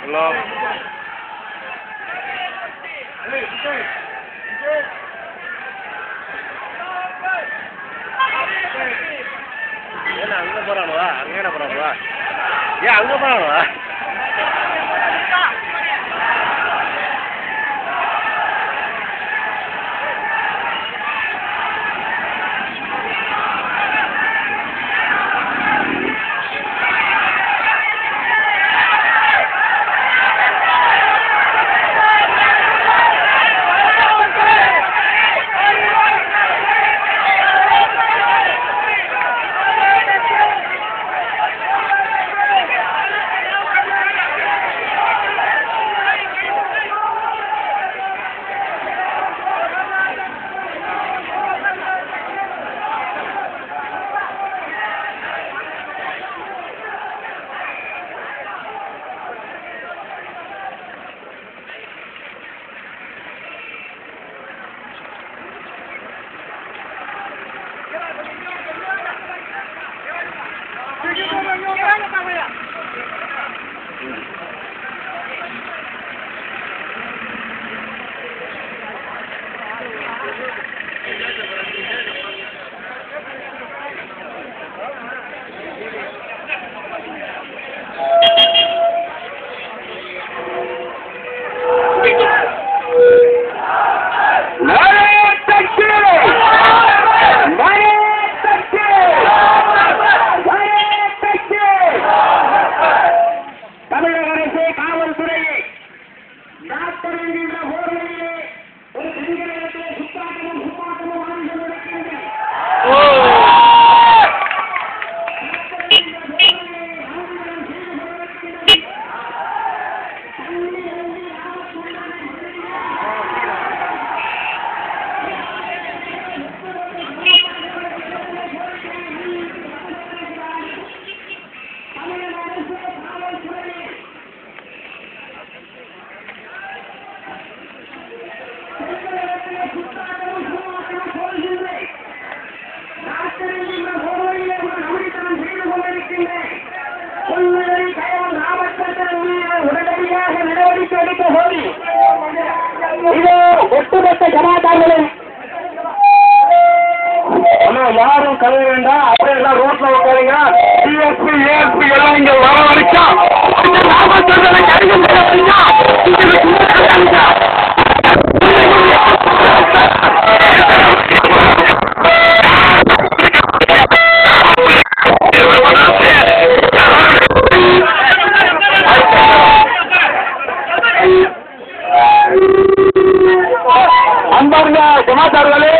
hello ஏன்னா அங்கே போகிறானுவா அங்கே என்ன போகிறானுவா ஏன் அங்கே போகிறானுவா தமிழக அரசு காவல்துறையை டாக்டர் என்கின்ற போர்வையிலே ஒரு சிறுகிரகத்திலே சுத்தாட்டமும் சுப்பாட்டமும் ஆண்டு நடக்கின்றன டாக்டர் என்கின்ற போர்வையிலே ஒரு நம்பித்தனம் செய்து கொண்டிருக்கின்றேன் கொள்முதலை கயவன் ராமச்சந்திரன் மீது உடனடியாக நடவடிக்கை எடுக்க கோரி இதோ ஒட்டுமொத்த ஜமாத்தார்களும் அண்ணா யாரும் கழுவ வேண்டாம் அப்படியே எல்லாம் ரோட்ல உட்காருங்க டிஎஸ்பி ஏஎஸ்பி எல்லாம் இங்க வரவழைச்சா இந்த ராமச்சந்திரனை கைது செய்யறீங்க அன்பார்ந்த ஜமாத்தார்களே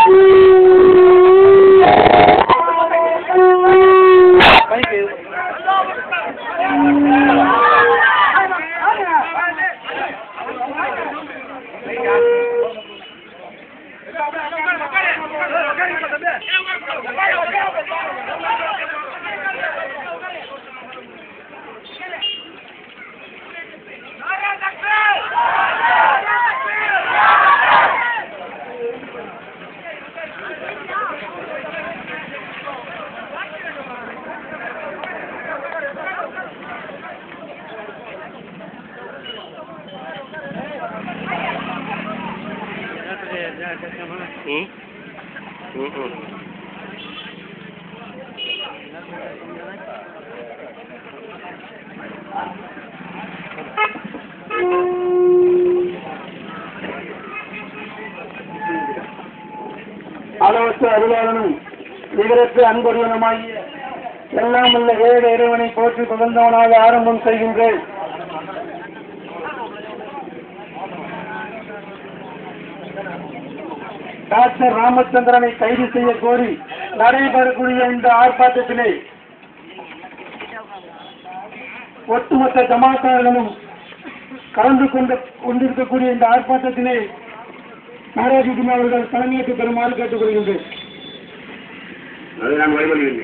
ம் ம் ம் அளவற்ற அருளாளனும் நிகரற்ற அன்புடையனுமாகிய எல்லாம் உள்ள ஏக இறைவனை போற்றி புகழ்ந்தவனாக ஆரம்பம் செய்கின்றேன் டாக்டர் ராமச்சந்திரனை கைது செய்ய கோரி நடைபெறக்கூடிய இந்த ஆர்ப்பாட்டத்திலே ஒட்டுமொத்த ஜமாத்தார்களும் கலந்து கொண்டு கொண்டிருக்கக்கூடிய இந்த ஆர்ப்பாட்டத்திலே நாராஜிகுமார் அவர்கள் தலைமையேற்று பெறுமாறு கேட்டுக்கொள்கின்றேன் அதை நான் வழிபடுகிறேன்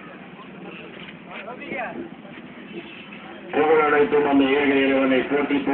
புகழ் அனைத்தும் அந்த ஏக இறைவனை போற்றி